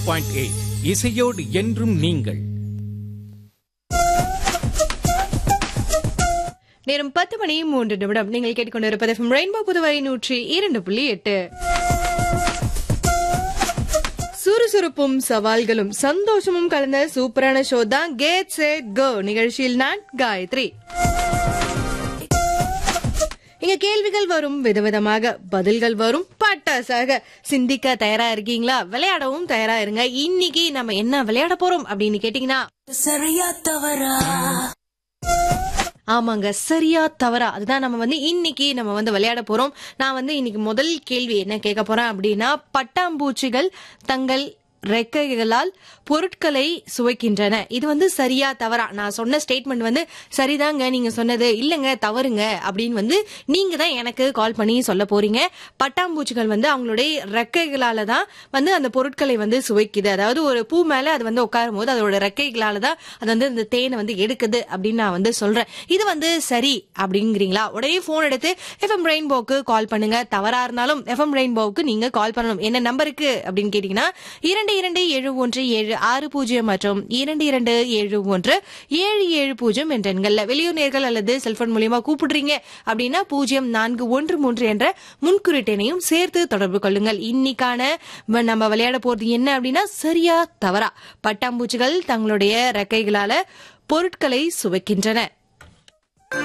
point eight இசையோடு என்றும் நீங்கள் நேரம் பத்து மணி மூன்று நிமிடம் நீங்கள் கேட்டுக்கொண்டிருப்பது FM ரெயின்போ புதுவை நூற்றி இரண்டு புள்ளி எட்டு சுறுசுறுப்பும் சவால்களும் சந்தோஷமும் கலந்த சூப்பரான ஷோ தான் கேட் செட் கோ நிகழ்ச்சியில் நான் காயத்ரி இங்க கேள்விகள் வரும் விதவிதமாக பதில்கள் வரும் பட்டாசாக சிந்திக்க தயாரா இருக்கீங்களா விளையாடவும் தயாரா இருங்க இன்னைக்கு நம்ம என்ன விளையாட போறோம் அப்படின்னு கேட்டீங்கன்னா சரியா தவறா ஆமாங்க சரியா தவறா அதுதான் நம்ம வந்து இன்னைக்கு நம்ம வந்து விளையாட போறோம் நான் வந்து இன்னைக்கு முதல் கேள்வி என்ன கேட்க போறேன் அப்படின்னா பட்டாம்பூச்சிகள் தங்கள் ரெக்கைகளால் பொருட்களை சுவைக்கின்றன இது வந்து சரியா தவறா நான் சொன்ன ஸ்டேட்மெண்ட் வந்து சரிதாங்க நீங்க சொன்னது இல்லங்க தவறுங்க அப்படின்னு வந்து நீங்க தான் எனக்கு கால் பண்ணி சொல்ல போறீங்க பட்டாம்பூச்சிகள் வந்து அவங்களுடைய ரெக்கைகளால தான் வந்து அந்த பொருட்களை வந்து சுவைக்குது அதாவது ஒரு பூ மேல அது வந்து உட்காரும் போது அதோட ரெக்கைகளால தான் அது வந்து இந்த தேனை வந்து எடுக்குது அப்படின்னு நான் வந்து சொல்றேன் இது வந்து சரி அப்படிங்கிறீங்களா உடனே போன் எடுத்து எஃப்எம் ரெயின்போக்கு கால் பண்ணுங்க தவறா இருந்தாலும் எஃப்எம் ரெயின்போவுக்கு நீங்க கால் பண்ணணும் என்ன நம்பருக்கு அப்படின்னு கேட்டீங்கன்னா இரண்டு இரண்டு ஏழு ஒன்று ஏழு ஆறு பூஜ்ஜியம் மற்றும் இரண்டு இரண்டு ஏழு ஒன்று ஏழு ஏழு பூஜ்ஜியம் என்ற எண்கள்ல வெளியூர் நேர்கள் அல்லது செல்போன் மூலியமா கூப்பிடுறீங்க அப்படின்னா பூஜ்ஜியம் நான்கு ஒன்று மூன்று என்ற முன்குறிட்டெனையும் சேர்த்து தொடர்பு கொள்ளுங்கள் இன்னைக்கான வ- நம்ம விளையாட போறது என்ன அப்படின்னா சரியா தவறா பட்டாம்பூச்சிகள் தங்களுடைய ரெக்கைகளால பொருட்களை சுவைக்கின்றன